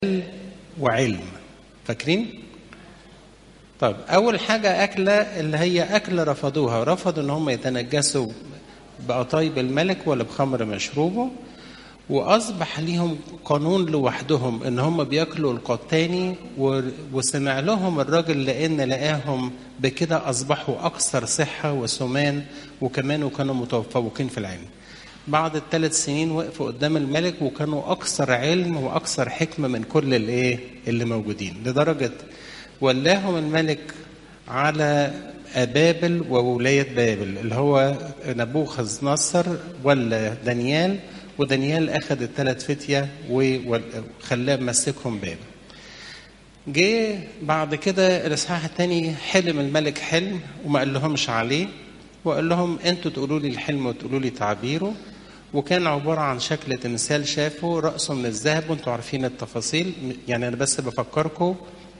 وعلم فاكرين طيب اول حاجه اكله اللي هي اكله رفضوها رفضوا ان هم يتنجسوا بقطايب الملك ولا بخمر مشروبه واصبح ليهم قانون لوحدهم ان هم بياكلوا القطاني وسمع لهم الراجل لان لقاهم بكده اصبحوا اكثر صحه وسمان وكمان كانوا متفوقين في العلم بعد الثلاث سنين وقفوا قدام الملك وكانوا اكثر علم واكثر حكمه من كل الايه اللي موجودين لدرجه ولاهم الملك على بابل وولايه بابل اللي هو نبوخذ نصر ولا دانيال ودانيال اخذ الثلاث فتيه وخلاه مسكهم بابل جه بعد كده الاصحاح الثاني حلم الملك حلم وما قال لهمش عليه وقال لهم انتوا تقولوا لي الحلم وتقولوا لي تعبيره وكان عبارة عن شكل تمثال شافه رأسه من الذهب وانتوا عارفين التفاصيل يعني أنا بس بفكركم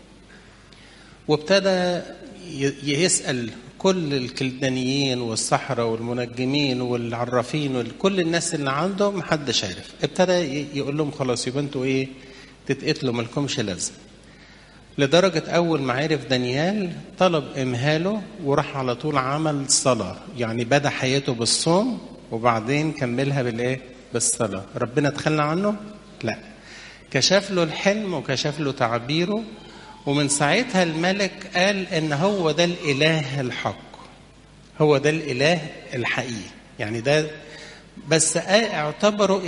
وابتدى يسأل كل الكلدانيين والسحرة والمنجمين والعرافين وكل الناس اللي عنده محدش عارف ابتدى يقول لهم خلاص يبقى انتوا ايه تتقتلوا مالكمش لازمه لدرجة أول ما عرف دانيال طلب إمهاله وراح على طول عمل صلاة يعني بدأ حياته بالصوم وبعدين كملها بالإيه؟ بالصلاة ربنا تخلى عنه؟ لا كشف له الحلم وكشف له تعبيره ومن ساعتها الملك قال إن هو ده الإله الحق هو ده الإله الحقيقي يعني ده بس اعتبروا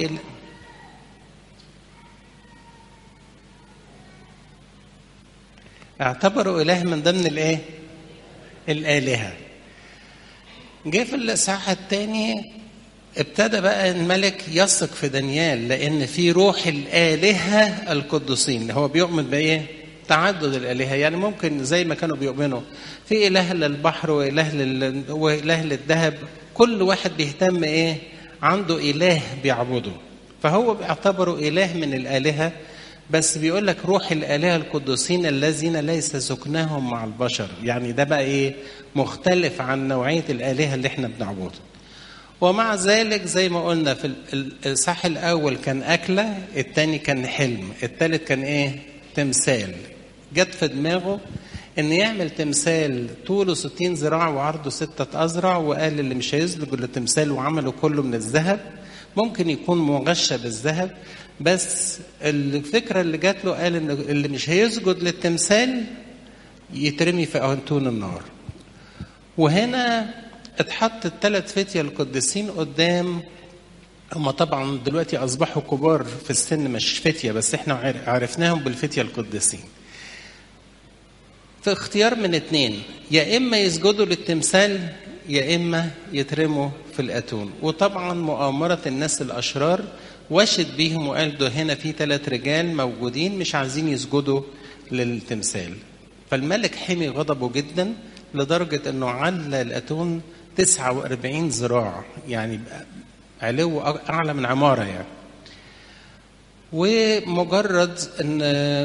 اعتبروا اله من ضمن الايه الالهه جه في الاصحاح الثاني ابتدى بقى الملك يثق في دانيال لان في روح الالهه القدسين هو بيؤمن بايه تعدد الالهه يعني ممكن زي ما كانوا بيؤمنوا في اله للبحر واله لل... واله للذهب كل واحد بيهتم ايه عنده اله بيعبده فهو بيعتبره اله من الالهه بس بيقول لك روح الآلهة القدسين الذين ليس سكناهم مع البشر يعني ده بقى إيه مختلف عن نوعية الآلهة اللي احنا بنعبدها ومع ذلك زي ما قلنا في الصح الأول كان أكلة الثاني كان حلم الثالث كان إيه تمثال جت في دماغه ان يعمل تمثال طوله 60 ذراع وعرضه ستة أذرع وقال اللي مش هيسلك التمثال وعمله كله من الذهب ممكن يكون مغشى بالذهب بس الفكره اللي جات له قال ان اللي مش هيسجد للتمثال يترمي في أنتون النار وهنا اتحط الثلاث فتية القديسين قدام هم طبعا دلوقتي اصبحوا كبار في السن مش فتيه بس احنا عرفناهم بالفتيه القديسين في اختيار من اتنين يا اما يسجدوا للتمثال يا اما يترموا في الاتون وطبعا مؤامره الناس الاشرار وشد بيهم وقال ده هنا في ثلاث رجال موجودين مش عايزين يسجدوا للتمثال فالملك حمي غضبه جدا لدرجة انه على الاتون 49 ذراع يعني علو اعلى من عمارة يعني ومجرد ان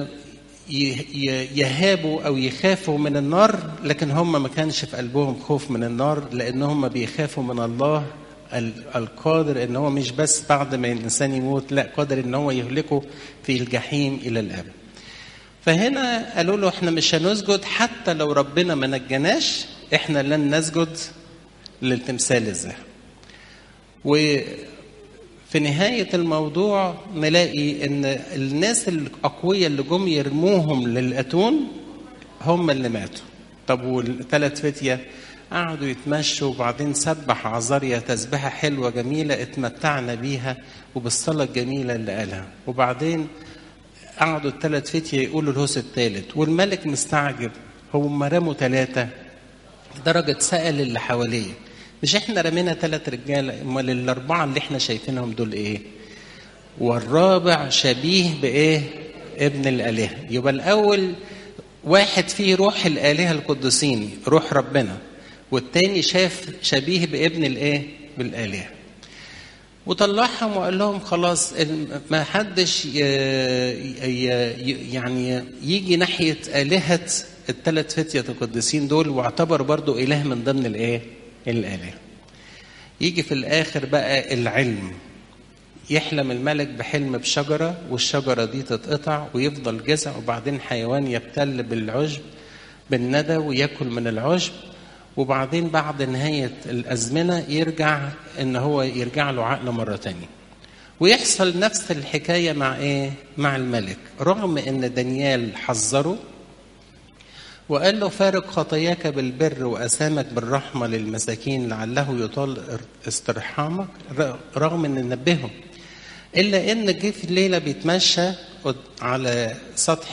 يهابوا او يخافوا من النار لكن هم ما كانش في قلبهم خوف من النار لان هم بيخافوا من الله القادر ان هو مش بس بعد ما الانسان يموت لا قادر ان هو يهلكه في الجحيم الى الابد فهنا قالوا له احنا مش هنسجد حتى لو ربنا ما نجناش احنا لن نسجد للتمثال الذهب وفي نهاية الموضوع نلاقي ان الناس الأقوياء اللي جم يرموهم للأتون هم اللي ماتوا طب والثلاث فتية قعدوا يتمشوا وبعدين سبح عزاريا تسبحة حلوة جميلة اتمتعنا بيها وبالصلاة الجميلة اللي قالها وبعدين قعدوا الثلاث فتية يقولوا الهوس الثالث والملك مستعجب هم رموا ثلاثة درجة سأل اللي حواليه مش احنا رمينا ثلاث رجاله امال الاربعه اللي احنا شايفينهم دول ايه والرابع شبيه بايه ابن الالهه يبقى الاول واحد فيه روح الالهه القدسين روح ربنا والتاني شاف شبيه بابن الايه بالالهه وطلعهم وقال لهم خلاص ما حدش يعني يجي ناحيه الهه الثلاث فتيه القديسين دول واعتبر برضو اله من ضمن الايه الآلهة يجي في الآخر بقى العلم يحلم الملك بحلم بشجرة والشجرة دي تتقطع ويفضل جزع وبعدين حيوان يبتل بالعشب بالندى وياكل من العشب وبعدين بعد نهاية الأزمنة يرجع إن هو يرجع له عقله مرة تانية ويحصل نفس الحكاية مع إيه؟ مع الملك رغم إن دانيال حذره وقال له فارق خطاياك بالبر وأسامك بالرحمة للمساكين لعله يطال استرحامك رغم إن نبههم إلا إن جه في الليلة بيتمشى على سطح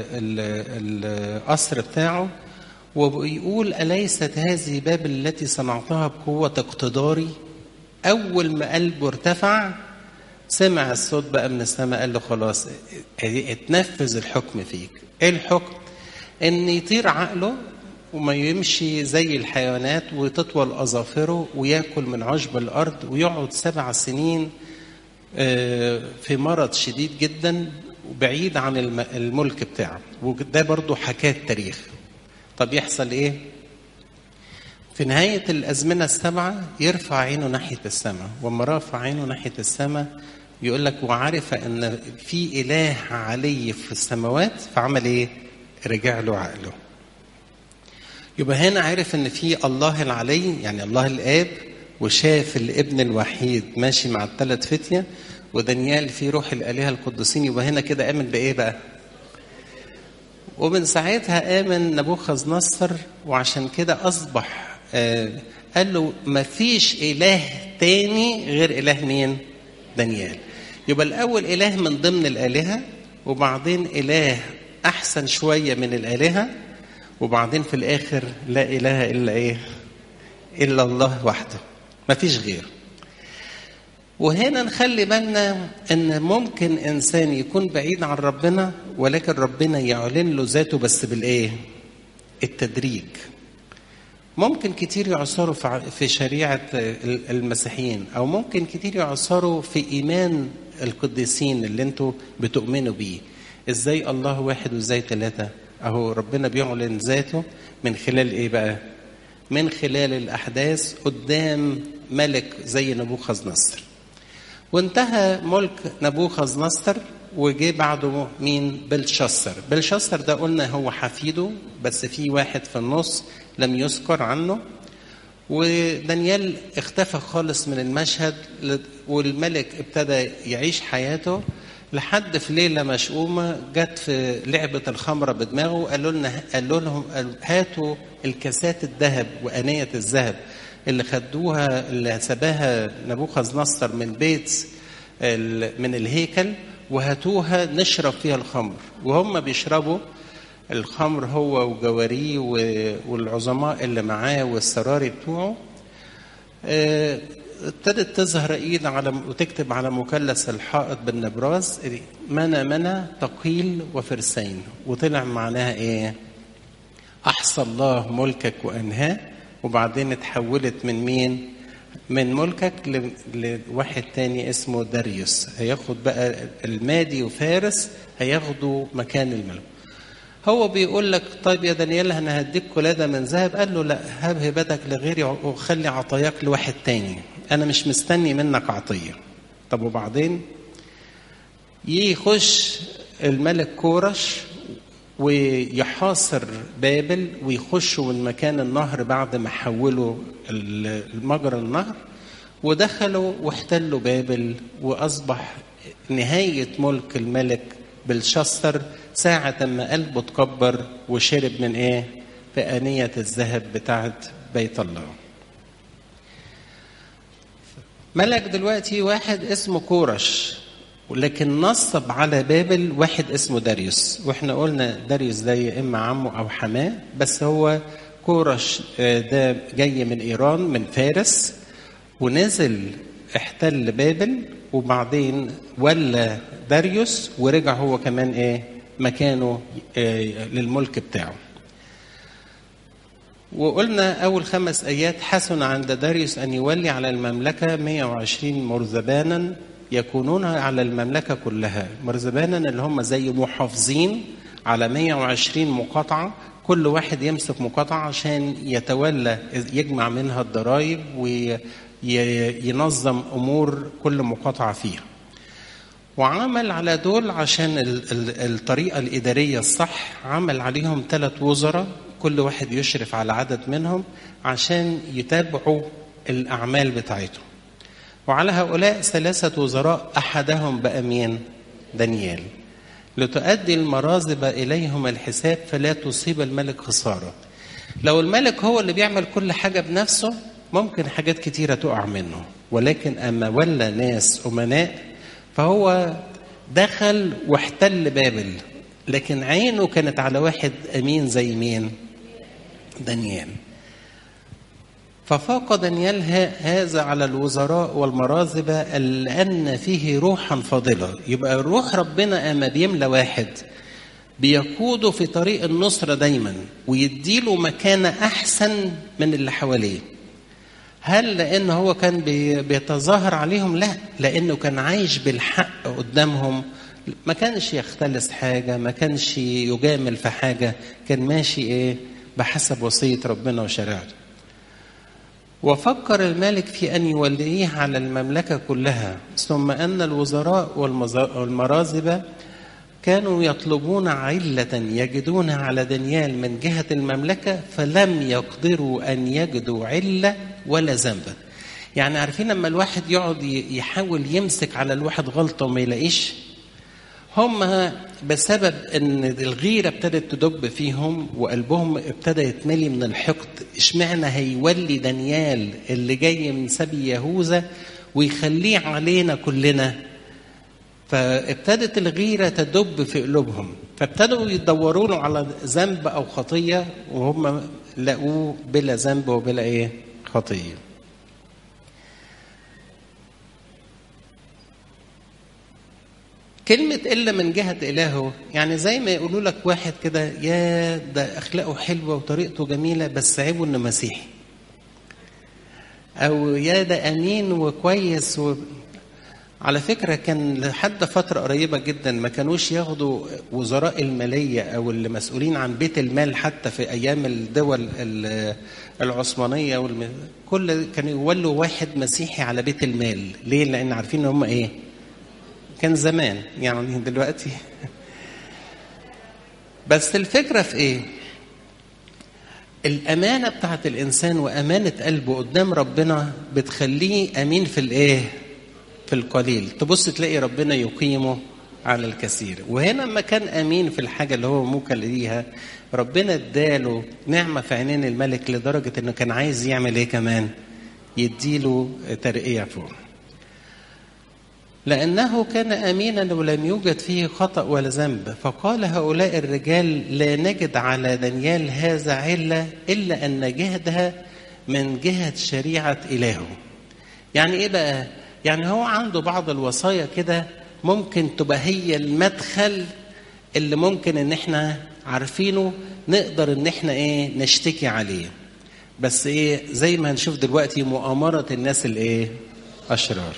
القصر بتاعه وبيقول أليست هذه بابل التي صنعتها بقوة اقتداري أول ما قلبه ارتفع سمع الصوت بقى من السماء قال له خلاص اتنفذ الحكم فيك ايه الحكم ان يطير عقله وما يمشي زي الحيوانات وتطول اظافره وياكل من عشب الارض ويقعد سبع سنين في مرض شديد جدا وبعيد عن الملك بتاعه وده برضه حكايه تاريخ طب يحصل ايه في نهاية الأزمنة السبعة يرفع عينه ناحية السماء وما رافع عينه ناحية السماء يقول لك وعرف أن في إله علي في السماوات فعمل إيه؟ رجع له عقله يبقى هنا عرف ان في الله العلي يعني الله الاب وشاف الابن الوحيد ماشي مع الثلاث فتيه ودانيال في روح الالهه القدسين يبقى هنا كده امن بايه بقى؟ ومن ساعتها امن نبوخذ نصر وعشان كده اصبح آه قال له ما فيش اله تاني غير اله مين؟ دانيال يبقى الاول اله من ضمن الالهه وبعدين اله احسن شويه من الالهه وبعدين في الاخر لا اله الا ايه الا الله وحده ما فيش غيره وهنا نخلي بالنا ان ممكن انسان يكون بعيد عن ربنا ولكن ربنا يعلن له ذاته بس بالايه التدريج ممكن كتير يعصروا في شريعة المسيحيين أو ممكن كتير يعصروا في إيمان القديسين اللي انتوا بتؤمنوا بيه ازاي الله واحد وازاي ثلاثة اهو ربنا بيعلن ذاته من خلال ايه بقى من خلال الاحداث قدام ملك زي نبوخذ نصر وانتهى ملك نبوخذ نصر وجه بعده مين بلشسر بلشسر ده قلنا هو حفيده بس في واحد في النص لم يذكر عنه ودانيال اختفى خالص من المشهد والملك ابتدى يعيش حياته لحد في ليلة مشؤومة جت في لعبة الخمرة بدماغه قالوا لنا قالوا لهم هاتوا الكاسات الذهب وأنية الذهب اللي خدوها اللي سباها نبوخذ نصر من بيت من الهيكل وهاتوها نشرب فيها الخمر وهم بيشربوا الخمر هو وجواريه والعظماء اللي معاه والسراري بتوعه ابتدت تظهر ايد على وتكتب على مثلث الحائط بالنبراس منى منى تقيل وفرسين وطلع معناها ايه؟ احصى الله ملكك وانهاه وبعدين اتحولت من مين؟ من ملكك لواحد تاني اسمه داريوس هياخد بقى المادي وفارس هياخدوا مكان الملك هو بيقول لك طيب يا دانيال انا هديك قلاده من ذهب قال له لا هب هبتك لغيري وخلي عطاياك لواحد تاني انا مش مستني منك عطيه طب وبعدين يخش الملك كورش ويحاصر بابل ويخشوا من مكان النهر بعد ما حولوا مجرى النهر ودخلوا واحتلوا بابل واصبح نهايه ملك الملك بلشسر ساعة ما قلبه اتكبر وشرب من ايه؟ في آنية الذهب بتاعت بيت الله. ملك دلوقتي واحد اسمه كورش ولكن نصب على بابل واحد اسمه داريوس واحنا قلنا داريوس ده يا اما عمه او حماه بس هو كورش ده جاي من ايران من فارس ونزل احتل بابل وبعدين ولى داريوس ورجع هو كمان ايه مكانه إيه للملك بتاعه وقلنا أول خمس آيات حسن عند داريوس أن يولي على المملكة 120 مرزبانا يكونون على المملكة كلها مرزبانا اللي هم زي محافظين على 120 مقاطعة كل واحد يمسك مقاطعة عشان يتولى يجمع منها الضرائب وينظم أمور كل مقاطعة فيها وعمل على دول عشان ال- ال- الطريقة الإدارية الصح عمل عليهم ثلاث وزراء كل واحد يشرف على عدد منهم عشان يتابعوا الأعمال بتاعتهم وعلى هؤلاء ثلاثة وزراء أحدهم بقى مين؟ دانيال لتؤدي المراذب إليهم الحساب فلا تصيب الملك خسارة لو الملك هو اللي بيعمل كل حاجة بنفسه ممكن حاجات كتيرة تقع منه ولكن أما ولى ناس أمناء فهو دخل واحتل بابل لكن عينه كانت على واحد أمين زي مين دانيال ففاق دانيال ه- هذا على الوزراء والمراذبة لأن فيه روحا فاضلة يبقى روح ربنا أما بيملى واحد بيقوده في طريق النصرة دايما ويديله مكانة أحسن من اللي حواليه هل لأنه هو كان بي- بيتظاهر عليهم لا لأنه كان عايش بالحق قدامهم ما كانش يختلس حاجة ما كانش يجامل في حاجة كان ماشي إيه بحسب وصية ربنا وشريعته وفكر الملك في أن يوليه على المملكة كلها ثم أن الوزراء والمز- والمراذبة كانوا يطلبون علة يجدونها على دانيال من جهة المملكة فلم يقدروا أن يجدوا علة ولا ذنبا يعني عارفين لما الواحد يقعد ي- يحاول يمسك على الواحد غلطة وما يلاقيش هم بسبب ان الغيره ابتدت تدب فيهم وقلبهم ابتدى يتملي من الحقد اشمعنى هيولي دانيال اللي جاي من سبي يهوذا ويخليه علينا كلنا فابتدت الغيره تدب في قلوبهم فابتدوا يدوروا له على ذنب او خطيه وهم لقوه بلا ذنب وبلا ايه خطيه كلمة إلا من جهة إلهه يعني زي ما يقولوا لك واحد كده يا ده أخلاقه حلوة وطريقته جميلة بس عيبه إنه مسيحي أو يا ده أمين وكويس و... على فكرة كان لحد فترة قريبة جدا ما كانوش ياخدوا وزراء المالية أو اللي مسؤولين عن بيت المال حتى في أيام الدول ال- العثمانية والم... كل كانوا يولوا واحد مسيحي على بيت المال ليه؟ لأن عارفين إن هم إيه؟ كان زمان يعني دلوقتي بس الفكرة في ايه الأمانة بتاعت الإنسان وأمانة قلبه قدام ربنا بتخليه أمين في الإيه في القليل تبص تلاقي ربنا يقيمه على الكثير وهنا لما كان أمين في الحاجة اللي هو موكل ليها ربنا اداله نعمة في عينين الملك لدرجة إنه كان عايز يعمل إيه كمان يديله ترقية فوق لأنه كان أمينا ولم يوجد فيه خطأ ولا ذنب فقال هؤلاء الرجال لا نجد على دانيال هذا علة إلا أن نجدها من جهة شريعة إلهه يعني إيه بقى؟ يعني هو عنده بعض الوصايا كده ممكن تبقى هي المدخل اللي ممكن ان احنا عارفينه نقدر ان احنا ايه نشتكي عليه بس ايه زي ما هنشوف دلوقتي مؤامرة الناس الايه اشرار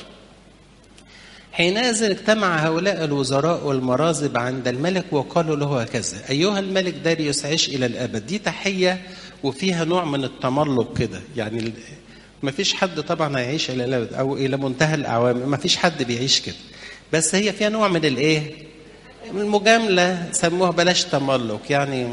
حينئذ اجتمع هؤلاء الوزراء والمراذب عند الملك وقالوا له هكذا أيها الملك داريوس عش إلى الأبد دي تحية وفيها نوع من التملق كده يعني ما فيش حد طبعا هيعيش إلى الأبد أو إلى منتهى الأعوام ما فيش حد بيعيش كده بس هي فيها نوع من الإيه المجاملة سموها بلاش تملق يعني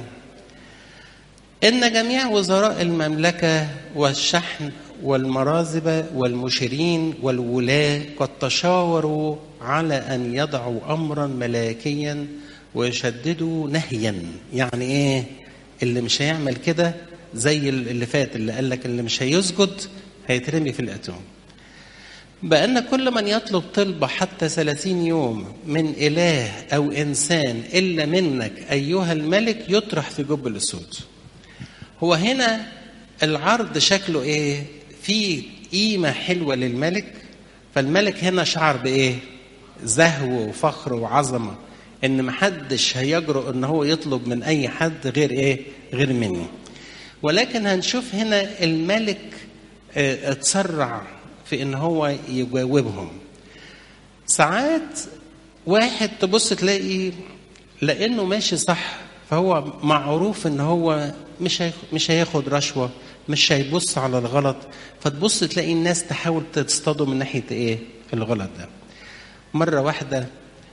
إن جميع وزراء المملكة والشحن والمراذبة والمشيرين والولاة قد تشاوروا على أن يضعوا أمرا ملاكيا ويشددوا نهيا يعني إيه اللي مش هيعمل كده زي اللي فات اللي قال لك اللي مش هيسجد هيترمي في الأتون بأن كل من يطلب طلبة حتى ثلاثين يوم من إله أو إنسان إلا منك أيها الملك يطرح في جب الأسود هو هنا العرض شكله ايه في قيمة حلوة للملك فالملك هنا شعر بايه زهو وفخر وعظمة ان محدش هيجرؤ ان هو يطلب من اي حد غير ايه غير مني ولكن هنشوف هنا الملك اه اتسرع في ان هو يجاوبهم ساعات واحد تبص تلاقي لانه ماشي صح فهو معروف ان هو مش مش هياخد رشوه مش هيبص على الغلط فتبص تلاقي الناس تحاول تصطاده من ناحيه ايه الغلط ده مره واحده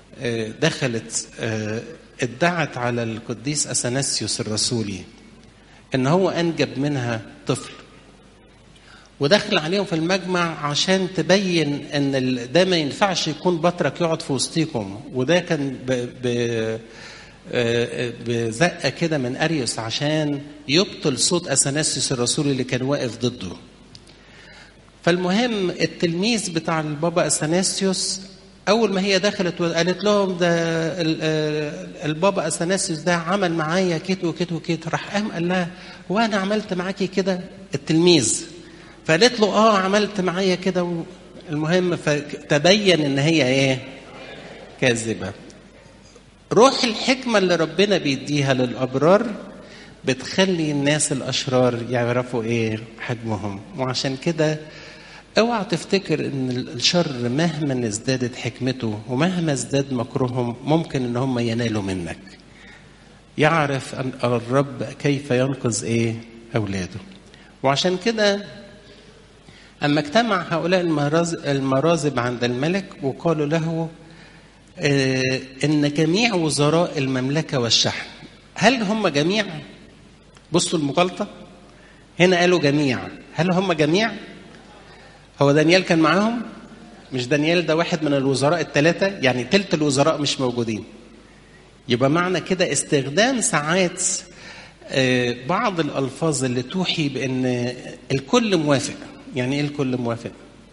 آه، دخلت آه، ادعت على القديس اثناسيوس الرسولي ان هو انجب منها طفل ودخل عليهم في المجمع عشان تبين ان ال- ده ما ينفعش يكون بطرك يقعد في وسطيكم وده كان ب... ب... آه، بزقه كده من اريوس عشان يبطل صوت اثناسيوس الرسولي اللي كان واقف ضده فالمهم التلميذ بتاع البابا اثناسيوس اول ما هي دخلت وقالت لهم ده ال- آه، البابا اثناسيوس ده عمل معايا كده وكده وكده راح قام قال لها وانا عملت معاكي كده التلميذ فقالت له اه عملت معايا كده و- المهم فتبين ان هي ايه كاذبه روح الحكمه اللي ربنا بيديها للابرار بتخلي الناس الاشرار يعرفوا ايه حجمهم وعشان كده اوعى تفتكر ان الشر مهما ازدادت حكمته ومهما ازداد مكرهم ممكن ان هم ينالوا منك يعرف ان الرب كيف ينقذ ايه اولاده وعشان كده اما اجتمع هؤلاء المراز- المرازب عند الملك وقالوا له آه، ان جميع وزراء المملكه والشحن هل هم جميع بصوا المغالطه هنا قالوا جميع هل هم جميع هو دانيال كان معاهم مش دانيال ده واحد من الوزراء الثلاثه يعني تلت الوزراء مش موجودين يبقى معنى كده استخدام ساعات آه، بعض الالفاظ اللي توحي بان الكل موافق يعني ايه الكل موافق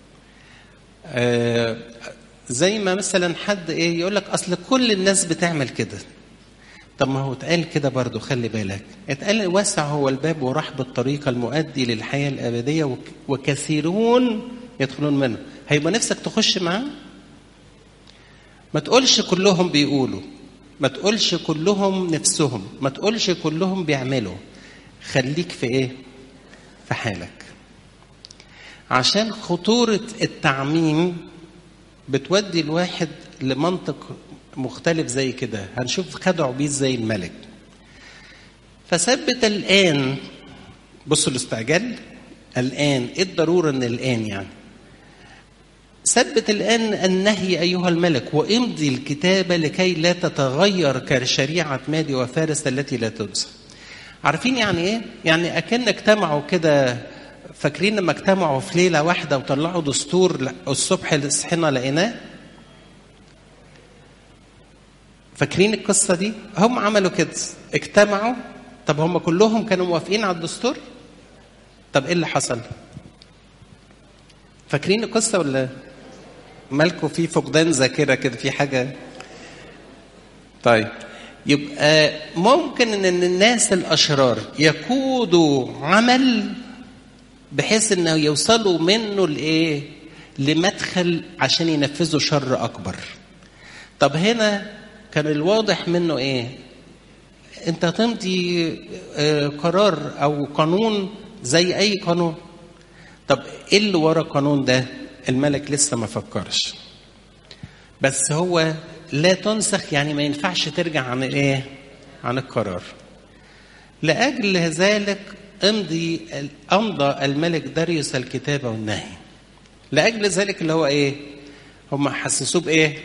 آه، زي ما مثلا حد ايه يقول لك اصل كل الناس بتعمل كده طب ما هو اتقال كده برضو خلي بالك اتقال واسع هو الباب ورحب الطريق المؤدي للحياة الأبدية وك- وكثيرون يدخلون منه هيبقى نفسك تخش معاه ما تقولش كلهم بيقولوا ما تقولش كلهم نفسهم ما تقولش كلهم بيعملوا خليك في ايه في حالك عشان خطورة التعميم بتودي الواحد لمنطق مختلف زي كده هنشوف خدعوا بيه زي الملك فثبت الآن بصوا الاستعجال الآن ايه الضرورة ان الآن يعني ثبت الآن النهي أيها الملك وامضي الكتابة لكي لا تتغير كشريعة مادي وفارس التي لا تنسى عارفين يعني ايه؟ يعني أكن اجتمعوا كده فاكرين لما اجتمعوا في ليلة واحدة وطلعوا دستور ل- الصبح اللي صحينا لقيناه؟ فاكرين القصة دي؟ هم عملوا كده اجتمعوا طب هم كلهم كانوا موافقين على الدستور؟ طب ايه اللي حصل؟ فاكرين القصة ولا مالكوا في فقدان ذاكرة كده في حاجة طيب يبقى ممكن ان الناس الاشرار يقودوا عمل بحيث انه يوصلوا منه لايه لمدخل عشان ينفذوا شر اكبر طب هنا كان الواضح منه ايه انت تمضي آه، قرار او قانون زي اي قانون طب ايه اللي ورا القانون ده الملك لسه ما فكرش بس هو لا تنسخ يعني ما ينفعش ترجع عن ايه عن القرار لاجل ذلك امضي امضى الملك داريوس الكتابه والنهي لاجل ذلك اللي هو ايه هم حسسوه بايه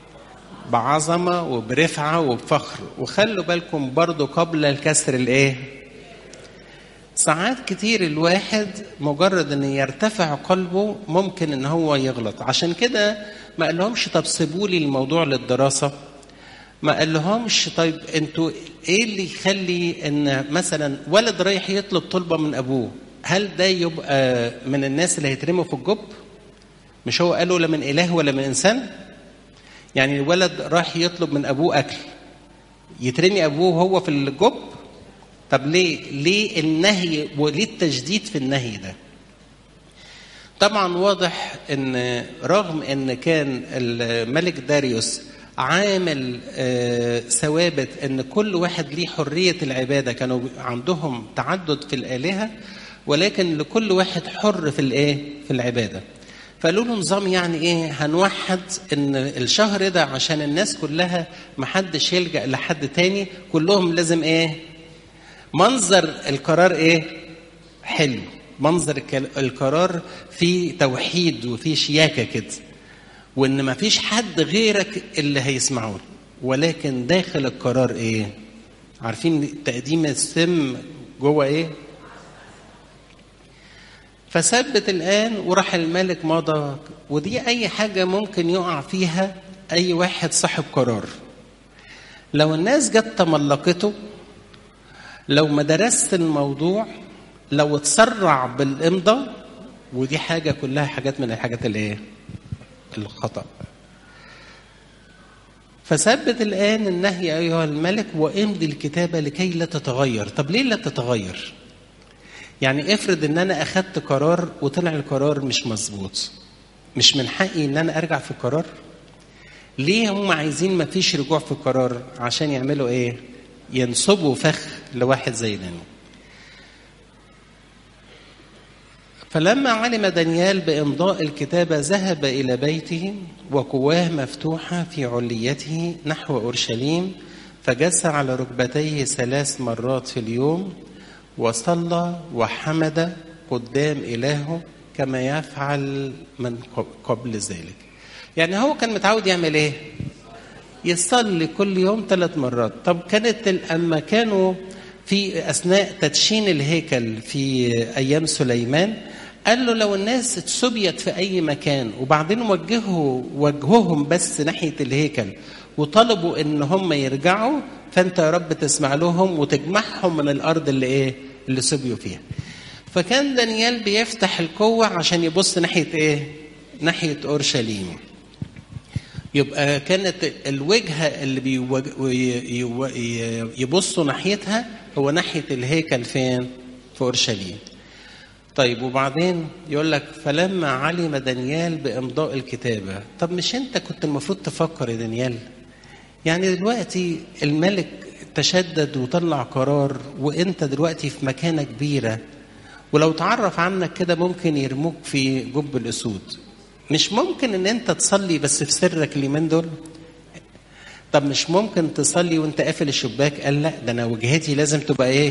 بعظمه وبرفعه وبفخر وخلوا بالكم برضو قبل الكسر الايه ساعات كتير الواحد مجرد ان يرتفع قلبه ممكن ان هو يغلط عشان كده ما قالهمش طب سيبوا لي الموضوع للدراسه ما قالهمش طيب انتوا ايه اللي يخلي ان مثلا ولد رايح يطلب طلبه من ابوه هل ده يبقى من الناس اللي هيترموا في الجب مش هو قالوا لا من اله ولا من انسان يعني الولد راح يطلب من ابوه اكل يترمي ابوه وهو في الجب طب ليه ليه النهي وليه التشديد في النهي ده طبعا واضح ان رغم ان كان الملك داريوس عامل آه، ثوابت ان كل واحد ليه حريه العباده كانوا عندهم تعدد في الالهه ولكن لكل واحد حر في الايه في العباده فقالوا له نظام يعني ايه هنوحد ان الشهر ده عشان الناس كلها محدش يلجا لحد تاني كلهم لازم ايه منظر القرار ايه حلو منظر الكل- القرار فيه توحيد وفيه شياكه كده وان ما فيش حد غيرك اللي هيسمعه ولكن داخل القرار ايه عارفين تقديم السم جوه ايه فثبت الآن وراح الملك مضى ودي أي حاجة ممكن يقع فيها أي واحد صاحب قرار لو الناس جت تملقته لو ما درست الموضوع لو اتسرع بالإمضاء ودي حاجة كلها حاجات من الحاجات اللي ايه الخطأ فثبت الآن النهي أيها الملك وامضي الكتابة لكي لا تتغير طب ليه لا تتغير يعني افرض ان انا اخدت قرار وطلع القرار مش مظبوط مش من حقي ان انا ارجع في القرار ليه هم عايزين ما فيش رجوع في القرار عشان يعملوا ايه ينصبوا فخ لواحد زي دانيال فلما علم دانيال بإمضاء الكتابة ذهب إلى بيته وقواه مفتوحة في عليته نحو أورشليم فجس على ركبتيه ثلاث مرات في اليوم وصلى وحمد قدام إلهه كما يفعل من قبل ذلك يعني هو كان متعود يعمل ايه يصلي كل يوم ثلاث مرات طب كانت اما كانوا في اثناء تدشين الهيكل في ايام سليمان قال له لو الناس اتسبيت في اي مكان وبعدين وجهوا وجههم بس ناحيه الهيكل وطلبوا ان هم يرجعوا فانت يا رب تسمع لهم وتجمعهم من الارض اللي ايه اللي سبيوا فيها فكان دانيال بيفتح القوة عشان يبص ناحية ايه ناحية اورشليم يبقى كانت الوجهة اللي يبصوا ناحيتها هو ناحية الهيكل فين في اورشليم طيب وبعدين يقول لك فلما علم دانيال بامضاء الكتابه طب مش انت كنت المفروض تفكر يا دانيال يعني دلوقتي الملك تشدد وطلع قرار وانت دلوقتي في مكانه كبيره ولو تعرف عنك كده ممكن يرموك في جب الاسود مش ممكن ان انت تصلي بس في سرك اليومين دول طب مش ممكن تصلي وانت قافل الشباك قال لا ده انا وجهتي لازم تبقى ايه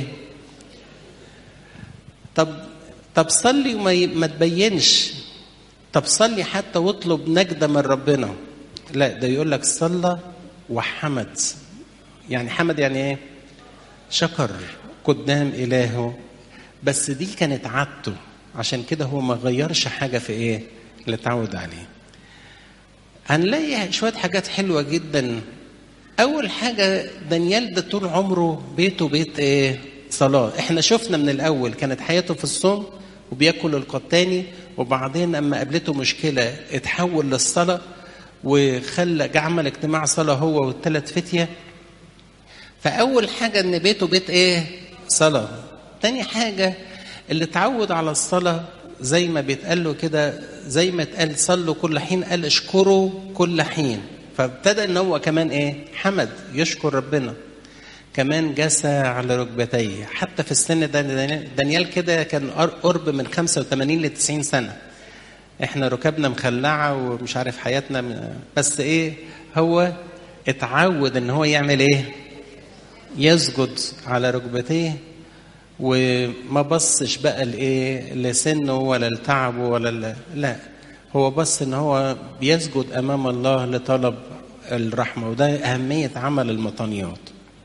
طب طب صلي وما ما تبينش طب صلي حتى واطلب نجدة من ربنا لا ده يقول لك صلى وحمد يعني حمد يعني ايه شكر قدام إلهه بس دي كانت عادته عشان كده هو ما غيرش حاجة في ايه اللي اتعود عليه هنلاقي شوية حاجات حلوة جدا أول حاجة دانيال ده طول عمره بيته بيت ايه صلاة احنا شفنا من الأول كانت حياته في الصوم وبياكل القطاني وبعدين اما قابلته مشكله اتحول للصلاه وخلى عمل اجتماع صلاه هو والثلاث فتيه فاول حاجه ان بيته بيت ايه صلاه تاني حاجه اللي اتعود على الصلاه زي ما بيتقال له كده زي ما اتقال صلوا كل حين قال اشكروا كل حين فابتدى ان هو كمان ايه حمد يشكر ربنا كمان جسى على ركبتيه حتى في السن ده دانيال كده كان قرب من 85 ل 90 سنه احنا ركبنا مخلعه ومش عارف حياتنا بس ايه هو اتعود ان هو يعمل ايه يسجد على ركبتيه وما بصش بقى لايه لسنه ولا لتعبه ولا لا هو بص ان هو بيسجد امام الله لطلب الرحمه وده اهميه عمل المطانيات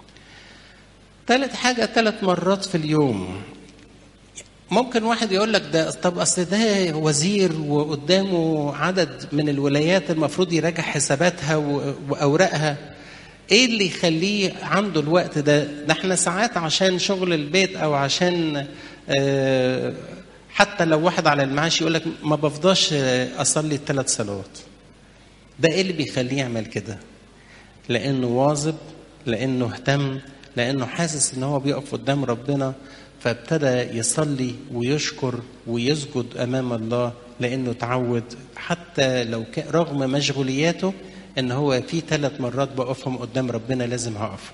ثالث حاجة ثلاث مرات في اليوم ممكن واحد يقول لك ده طب اصل ده وزير وقدامه عدد من الولايات المفروض يراجع حساباتها واوراقها ايه اللي يخليه عنده الوقت ده ده احنا ساعات عشان شغل البيت او عشان اه حتى لو واحد على المعاش يقول لك ما بفضاش اصلي الثلاث صلوات ده ايه اللي بيخليه يعمل كده لانه واظب لانه اهتم لانه حاسس ان هو بيقف قدام ربنا فابتدى يصلي ويشكر ويسجد امام الله لانه تعود حتى لو كان رغم مشغولياته ان هو في ثلاث مرات بقفهم قدام ربنا لازم هقف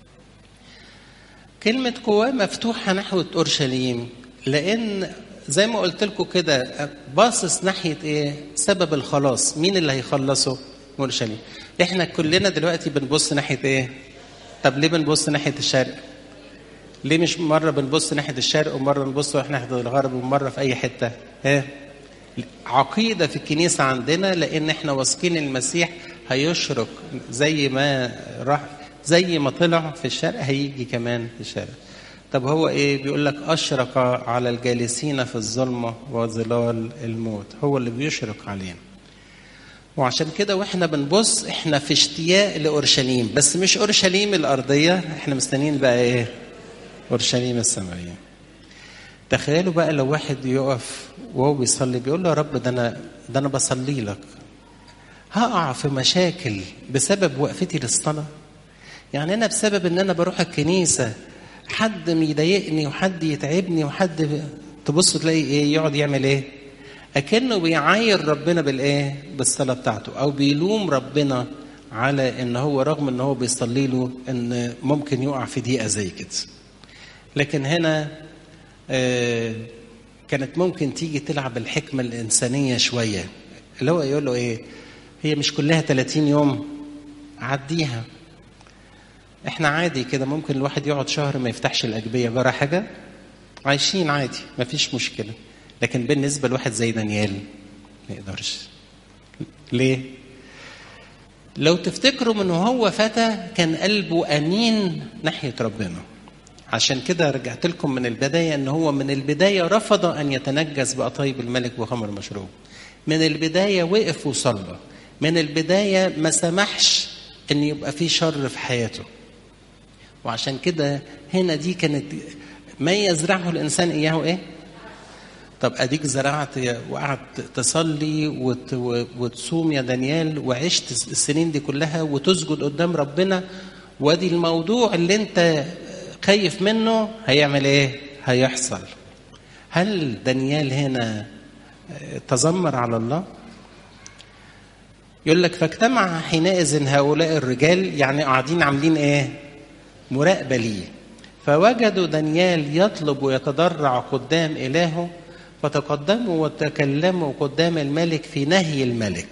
كلمة قواه مفتوحة نحو أورشليم لأن زي ما قلت لكم كده باصص ناحية إيه؟ سبب الخلاص، مين اللي هيخلصه؟ أورشليم. إحنا كلنا دلوقتي بنبص ناحية إيه؟ طب ليه بنبص ناحيه الشرق؟ ليه مش مره بنبص ناحيه الشرق ومره بنبص ناحيه الغرب ومره في اي حته؟ ها؟ عقيدة في الكنيسة عندنا لأن احنا واثقين المسيح هيشرق زي ما راح زي ما طلع في الشرق هيجي كمان في الشرق طب هو ايه بيقول لك اشرق على الجالسين في الظلمه وظلال الموت هو اللي بيشرق علينا وعشان كده واحنا بنبص احنا في اشتياق لاورشليم بس مش اورشليم الارضيه احنا مستنيين بقى ايه اورشليم السماويه تخيلوا بقى لو واحد يقف وهو بيصلي بيقول له يا رب ده انا ده انا بصلي لك هقع في مشاكل بسبب وقفتي للصلاه يعني انا بسبب ان انا بروح الكنيسه حد يضايقني وحد يتعبني وحد تبص تلاقي ايه يقعد يعمل ايه اكنه بيعاير ربنا بالايه بالصلاه بتاعته او بيلوم ربنا على ان هو رغم ان هو بيصلي له ان ممكن يقع في دقيقه زي كده لكن هنا آه كانت ممكن تيجي تلعب الحكمه الانسانيه شويه اللي هو يقول له ايه هي مش كلها 30 يوم عديها احنا عادي كده ممكن الواحد يقعد شهر ما يفتحش الاجبيه جرى حاجه عايشين عادي ما فيش مشكله لكن بالنسبه لواحد زي دانيال ما يقدرش ليه لو تفتكروا من هو فتى كان قلبه امين ناحيه ربنا عشان كده رجعت لكم من البدايه ان هو من البدايه رفض ان يتنجس بقطايب الملك وخمر مشروب من البدايه وقف وصلى من البدايه ما سمحش ان يبقى في شر في حياته وعشان كده هنا دي كانت ما يزرعه الانسان اياه ايه طب اديك زرعت وقعدت تصلي وت... وتصوم يا دانيال وعشت السنين دي كلها وتسجد قدام ربنا وادي الموضوع اللي انت خايف منه هيعمل ايه هيحصل هل دانيال هنا تذمر على الله يقول لك فاجتمع حينئذ هؤلاء الرجال يعني قاعدين عاملين ايه مراقبه ليه فوجدوا دانيال يطلب ويتضرع قدام الهه فتقدموا وتكلموا قدام الملك في نهي الملك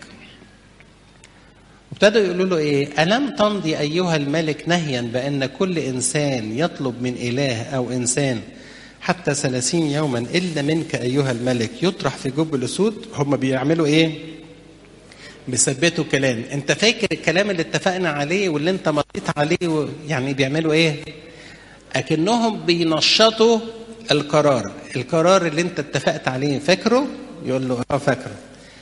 ابتدوا يقولوا له ايه الم تمضي ايها الملك نهيا بان كل انسان يطلب من اله او انسان حتى ثلاثين يوما الا منك ايها الملك يطرح في جب الاسود هم بيعملوا ايه بيثبتوا كلام انت فاكر الكلام اللي اتفقنا عليه واللي انت مضيت عليه يعني بيعملوا ايه اكنهم بينشطوا القرار القرار اللي انت اتفقت عليه فاكره يقول له اه فاكره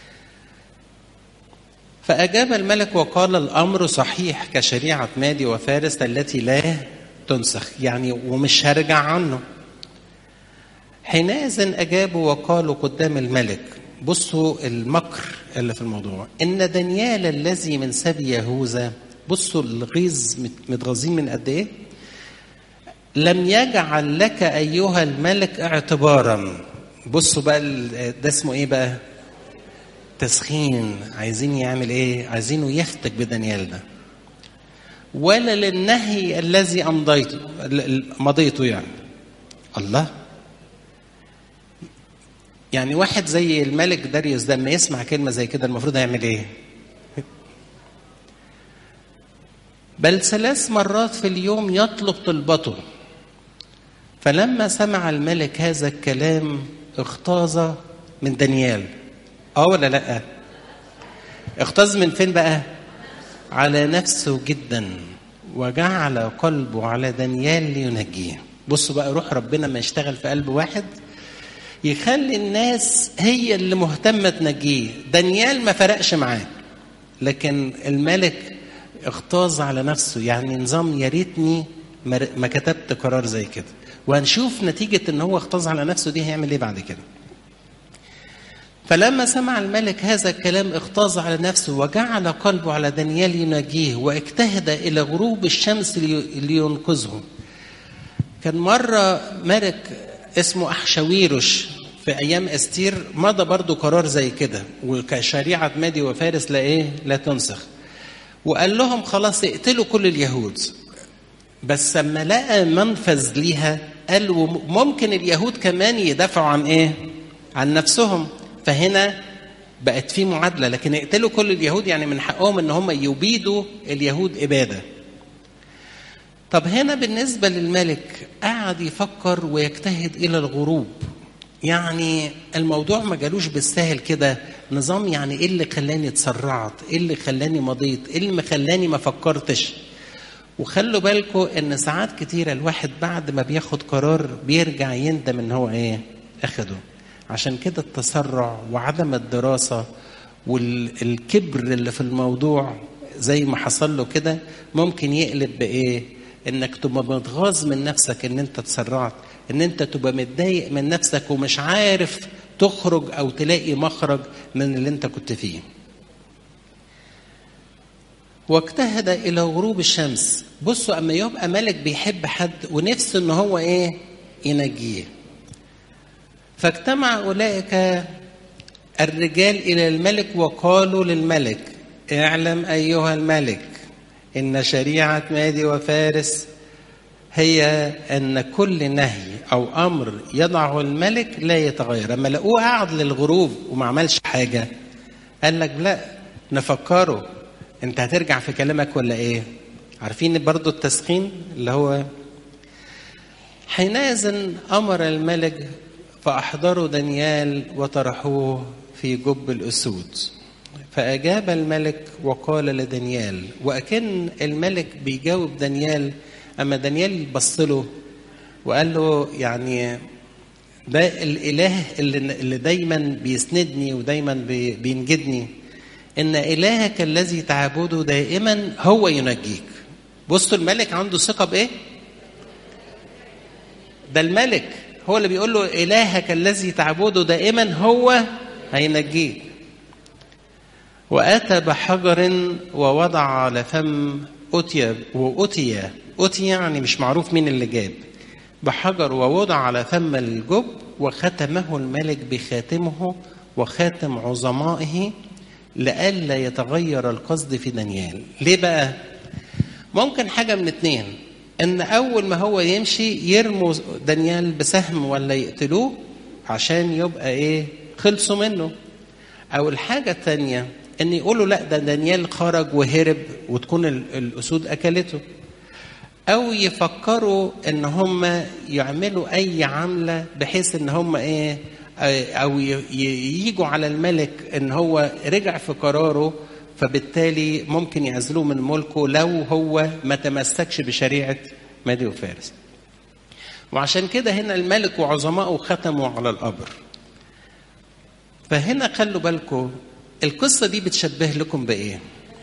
فأجاب الملك وقال الأمر صحيح كشريعة مادي وفارس التي لا تنسخ يعني ومش هرجع عنه حينئذ أجابوا وقالوا قدام الملك بصوا المكر اللي في الموضوع إن دانيال الذي من سبي يهوذا بصوا الغيظ متغاظين من قد إيه لم يجعل لك أيها الملك اعتبارا بصوا بقى ده اسمه إيه بقى تسخين عايزين يعمل ايه عايزينه يفتك بدانيال ده ولا للنهي الذي امضيته مضيته يعني الله يعني واحد زي الملك داريوس ده لما يسمع كلمه زي كده المفروض هيعمل ايه بل ثلاث مرات في اليوم يطلب طلبته فلما سمع الملك هذا الكلام اغتاظ من دانيال اه ولا لا اغتاظ من فين بقى على نفسه جدا وجعل قلبه على دانيال لينجيه بصوا بقى روح ربنا ما يشتغل في قلب واحد يخلي الناس هي اللي مهتمة تنجيه دانيال ما فرقش معاه لكن الملك اغتاظ على نفسه يعني نظام يا ريتني ما كتبت قرار زي كده وهنشوف نتيجة ان هو اغتاظ على نفسه دي هيعمل ايه بعد كده فلما سمع الملك هذا الكلام اغتاظ على نفسه وجعل قلبه على دانيال يناجيه واجتهد الى غروب الشمس لينقذه. كان مره ملك اسمه احشاويرش في ايام استير مضى برضه قرار زي كده وكشريعه مادي وفارس لا ايه لا تنسخ. وقال لهم خلاص اقتلوا كل اليهود. بس لما لقى منفذ ليها قال ممكن اليهود كمان يدافعوا عن ايه؟ عن نفسهم فهنا بقت في معادلة لكن يقتلوا كل اليهود يعني من حقهم ان هم يبيدوا اليهود إبادة طب هنا بالنسبة للملك قعد يفكر ويجتهد إلى الغروب يعني الموضوع ما جالوش بالسهل كده نظام يعني ايه اللي خلاني اتسرعت ايه اللي خلاني مضيت ايه اللي خلاني ما فكرتش وخلوا بالكم ان ساعات كتيره الواحد بعد ما بياخد قرار بيرجع يندم ان هو ايه اخده عشان كده التسرع وعدم الدراسه والكبر اللي في الموضوع زي ما حصل له كده ممكن يقلب بايه انك تبقى متغاظ من نفسك ان انت تسرعت ان انت تبقى متضايق من نفسك ومش عارف تخرج او تلاقي مخرج من اللي انت كنت فيه واجتهد الى غروب الشمس بصوا اما يبقى ملك بيحب حد ونفسه ان هو ايه ينجيه فاجتمع اولئك الرجال الى الملك وقالوا للملك اعلم ايها الملك ان شريعه مادي وفارس هي ان كل نهي او امر يضعه الملك لا يتغير اما لقوه قعد للغروب وما عملش حاجه قال لك لا نفكره انت هترجع في كلامك ولا ايه عارفين برضو التسخين اللي هو حينئذ امر الملك فاحضروا دانيال وطرحوه في جب الاسود فاجاب الملك وقال لدانيال واكن الملك بيجاوب دانيال اما دانيال بص له وقال له يعني ده الاله اللي, اللي دايما بيسندني ودايما بينجدني ان الهك الذي تعبده دائما هو ينجيك بصوا الملك عنده ثقه بايه ده الملك هو اللي بيقول له الهك الذي تعبده دائما هو هينجيك واتى بحجر ووضع على فم أتي وأتي أتي يعني مش معروف مين اللي جاب بحجر ووضع على فم الجب وختمه الملك بخاتمه وخاتم عظمائه لئلا يتغير القصد في دانيال ليه بقى ممكن حاجة من اتنين ان اول ما هو يمشي يرموا دانيال بسهم ولا يقتلوه عشان يبقى ايه خلصوا منه او الحاجة الثانية ان يقولوا لا ده دانيال خرج وهرب وتكون الاسود اكلته او يفكروا ان هم يعملوا اي عمله بحيث ان هم ايه او ييجوا على الملك ان هو رجع في قراره فبالتالي ممكن يعزلوه من ملكه لو هو ما تمسكش بشريعه مادي وفارس وعشان كده هنا الملك وعظمائه ختموا على القبر فهنا خلوا بالكم القصة دي بتشبه لكم بإيه؟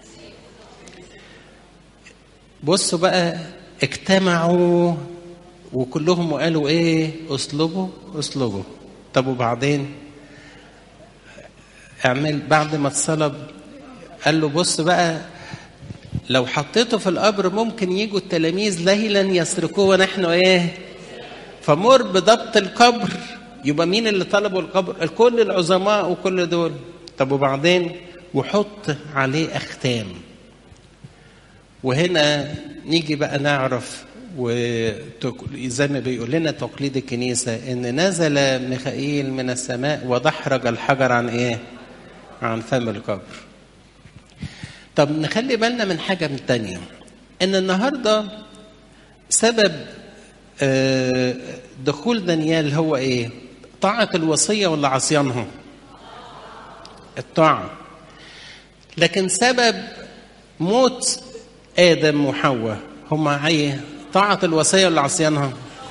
بصوا بقى اجتمعوا وكلهم وقالوا ايه؟ اصلبوا اصلبوا طب وبعدين؟ اعمل بعد ما اتصلب قال له بص بقى لو حطيته في القبر ممكن يجوا التلاميذ ليلا يسرقوه ونحن ايه؟ فمر بضبط القبر يبقى مين اللي طلبوا القبر؟ كل العظماء وكل دول طب وبعدين وحط عليه اختام وهنا نيجي بقى نعرف وزي ما بيقول لنا تقليد الكنيسه ان نزل ميخائيل من السماء ودحرج الحجر عن ايه؟ عن فم القبر. طب نخلي بالنا من حاجه من تانية ان النهارده سبب دخول دانيال هو ايه؟ طاعه الوصيه ولا عصيانها؟ الطاعة لكن سبب موت آدم وحواء هما ايه طاعة الوصية ولا عصيانها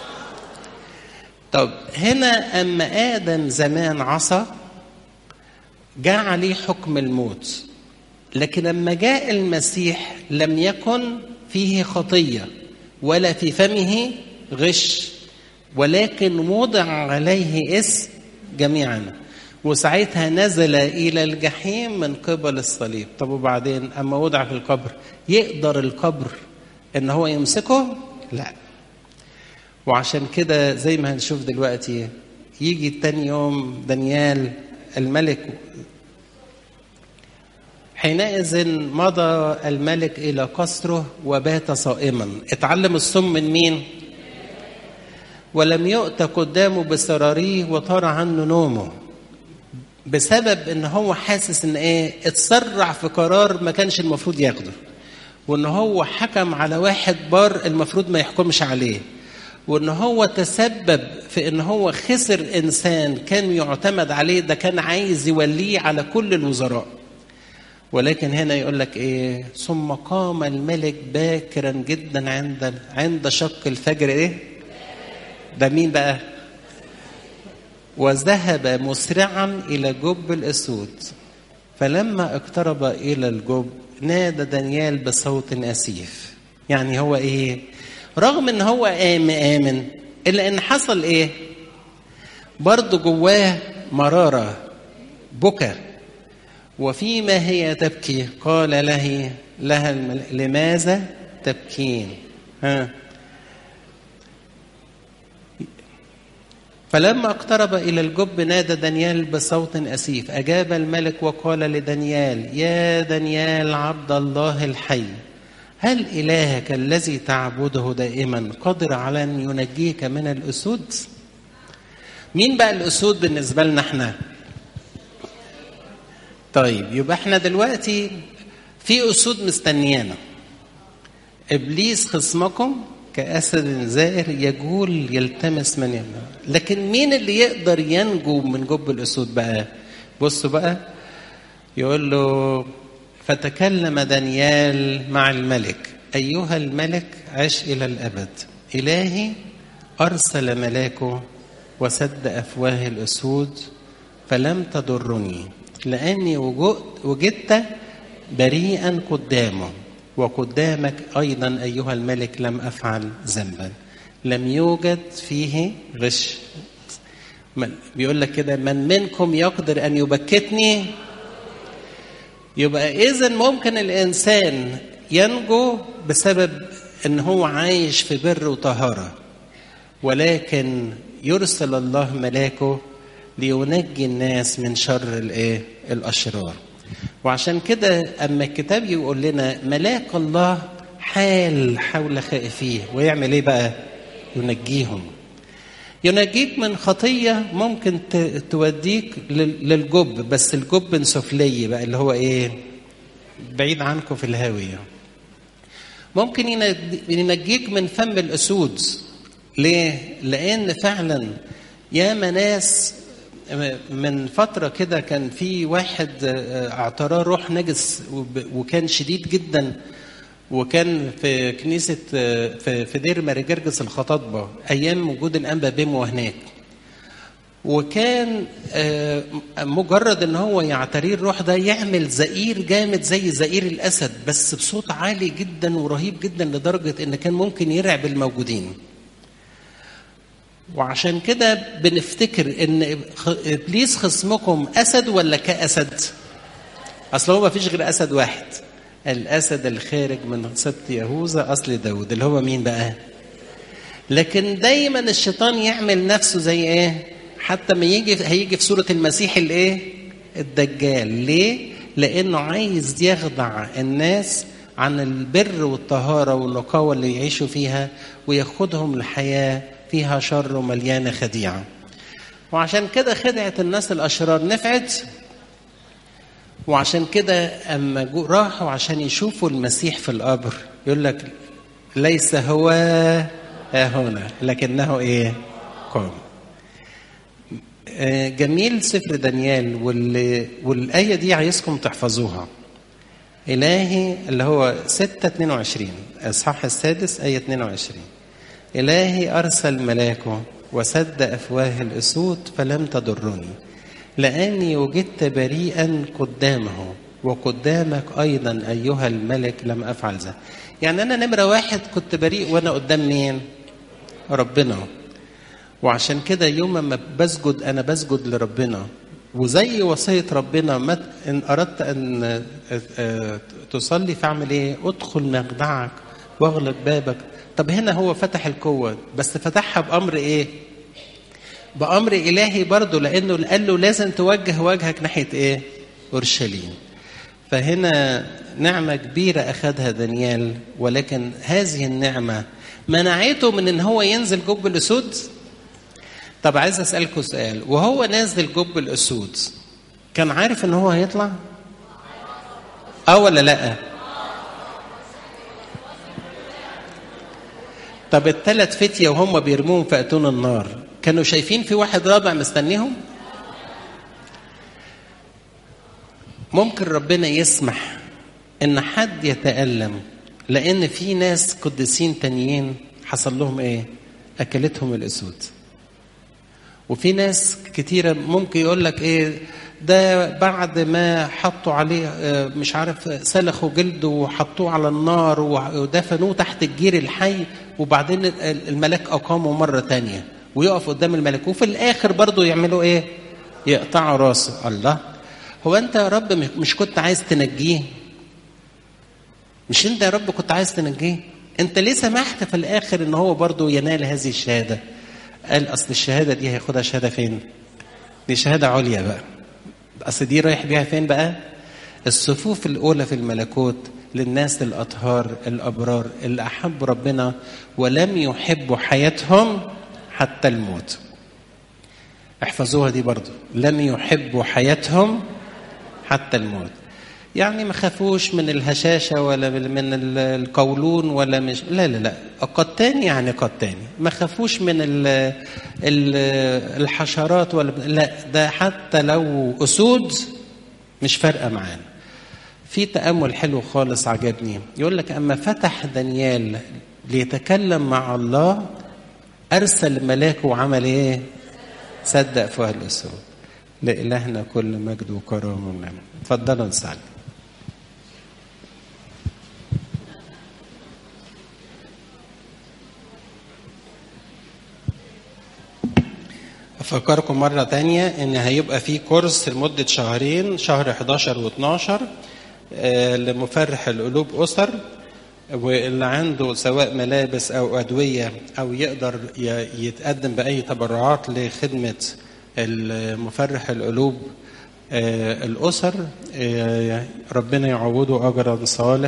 طب هنا أما آدم زمان عصى جاء عليه حكم الموت لكن لما جاء المسيح لم يكن فيه خطية ولا في فمه غش ولكن وضع عليه اسم جميعا وساعتها نزل إلى الجحيم من قبل الصليب طب وبعدين أما وضع في القبر يقدر القبر إن هو يمسكه لا وعشان كده زي ما هنشوف دلوقتي يجي تاني يوم دانيال الملك حينئذ مضى الملك إلى قصره وبات صائما اتعلم الصم من مين ولم يؤت قدامه بسراريه وطار عنه نومه بسبب ان هو حاسس ان ايه اتسرع في قرار ما كانش المفروض ياخده وان هو حكم على واحد بار المفروض ما يحكمش عليه وان هو تسبب في ان هو خسر انسان كان يعتمد عليه ده كان عايز يوليه على كل الوزراء ولكن هنا يقول لك ايه ثم قام الملك باكرا جدا عند عند شق الفجر ايه ده مين بقى وذهب مسرعا الى جب الاسود فلما اقترب الى الجب نادى دانيال بصوت اسيف يعني هو ايه رغم ان هو آم آمن الا ان حصل ايه برضه جواه مرارة بكى وفيما هي تبكي قال له لها المل... لماذا تبكين ها فلما اقترب إلى الجب نادى دانيال بصوت أسيف أجاب الملك وقال لدانيال يا دانيال عبد الله الحي هل إلهك الذي تعبده دائما قادر على أن ينجيك من الأسود مين بقى الأسود بالنسبة لنا احنا طيب يبقى احنا دلوقتي في أسود مستنيانا إبليس خصمكم كأسد زائر يجول يلتمس من يمنع لكن مين اللي يقدر ينجو من جب الأسود بقى بصوا بقى يقول له فتكلم دانيال مع الملك أيها الملك عش إلى الأبد إلهي أرسل ملاكه وسد أفواه الأسود فلم تضرني لأني وجدت بريئا قدامه وقدامك أيضا أيها الملك لم أفعل ذنبا لم يوجد فيه غش بيقول لك كده من منكم يقدر أن يبكتني يبقى إذا ممكن الإنسان ينجو بسبب أن هو عايش في بر وطهارة ولكن يرسل الله ملاكه لينجي الناس من شر الايه الاشرار وعشان كده اما الكتاب يقول لنا ملاك الله حال حول خائفيه ويعمل ايه بقى ينجيهم ينجيك من خطيه ممكن توديك للجب بس الجب سفلي بقى اللي هو ايه بعيد عنكم في الهاويه ممكن ينجيك من فم الاسود ليه لان فعلا ياما ناس من فتره كده كان في واحد اعتراه روح نجس وكان شديد جدا وكان في كنيسه في دير مارجرجس الخطاطبه ايام وجود الانبا بيمو هناك وكان مجرد ان هو يعتريه الروح ده يعمل زئير جامد زي زئير الاسد بس بصوت عالي جدا ورهيب جدا لدرجه ان كان ممكن يرعب الموجودين وعشان كده بنفتكر ان ابليس خصمكم اسد ولا كاسد اصل هو ما فيش غير اسد واحد الاسد الخارج من سبط يهوذا اصل داود اللي هو مين بقى لكن دايما الشيطان يعمل نفسه زي ايه حتى ما يجي هيجي في سوره المسيح الايه الدجال ليه لانه عايز يخدع الناس عن البر والطهاره والنقاوه اللي يعيشوا فيها وياخدهم لحياه فيها شر ومليانه خديعه وعشان كده خدعه الناس الاشرار نفعت وعشان كده اما راحوا عشان يشوفوا المسيح في القبر يقول لك ليس هو هنا لكنه ايه قام جميل سفر دانيال والآية دي عايزكم تحفظوها إلهي اللي هو 6 22 إصحاح السادس آية 22 إلهي أرسل ملاكه وسد أفواه الأسود فلم تضرني لأني وجدت بريئا قدامه وقدامك أيضا أيها الملك لم أفعل ذا يعني أنا نمرة واحد كنت بريء وأنا قدام مين ربنا وعشان كده يوم ما بسجد أنا بسجد لربنا وزي وصية ربنا مت إن أردت أن تصلي فاعمل إيه؟ ادخل مخدعك واغلق بابك طب هنا هو فتح القوة بس فتحها بأمر إيه؟ بأمر إلهي برضه لأنه قال له لازم توجه وجهك ناحية إيه؟ أورشليم فهنا نعمة كبيرة أخذها دانيال ولكن هذه النعمة منعته من إن هو ينزل جب الأسود طب عايز أسألكم سؤال وهو نازل جب الأسود كان عارف إن هو هيطلع؟ أه ولا لأ؟ طب الثلاث فتية وهم بيرموهم في أتون النار كانوا شايفين في واحد رابع مستنيهم ممكن ربنا يسمح ان حد يتألم لان في ناس قديسين تانيين حصل لهم ايه اكلتهم الاسود وفي ناس كتيرة ممكن يقول لك ايه ده بعد ما حطوا عليه مش عارف سلخوا جلده وحطوه على النار ودفنوه تحت الجير الحي وبعدين الملاك أقامه مرة تانية ويقف قدام الملك وفي الآخر برضه يعملوا إيه؟ يقطعوا راسه الله هو أنت يا رب مش كنت عايز تنجيه؟ مش أنت يا رب كنت عايز تنجيه؟ أنت ليه سمحت في الآخر إن هو برضه ينال هذه الشهادة؟ قال أصل الشهادة دي هياخدها شهادة فين؟ دي شهادة عليا بقى اصل دي رايح بيها فين بقى الصفوف الاولى في الملكوت للناس الاطهار الابرار اللي احبوا ربنا ولم يحبوا حياتهم حتى الموت احفظوها دي برضو لم يحبوا حياتهم حتى الموت يعني ما خافوش من الهشاشة ولا من القولون ولا مش لا لا لا قتان يعني قتان ما خافوش من ال ال الحشرات ولا لا ده حتى لو أسود مش فارقة معانا في تأمل حلو خالص عجبني يقول لك أما فتح دانيال ليتكلم مع الله أرسل ملاكه وعمل إيه؟ صدق فوق الأسود لإلهنا كل مجد وكرامة ونعمة اتفضلوا نسأل أفكركم مرة تانية إن هيبقى في كورس لمدة شهرين شهر 11 و12 لمفرح القلوب أسر واللي عنده سواء ملابس أو أدوية أو يقدر يتقدم بأي تبرعات لخدمة المفرح القلوب الأسر ربنا يعوضه أجرا صالح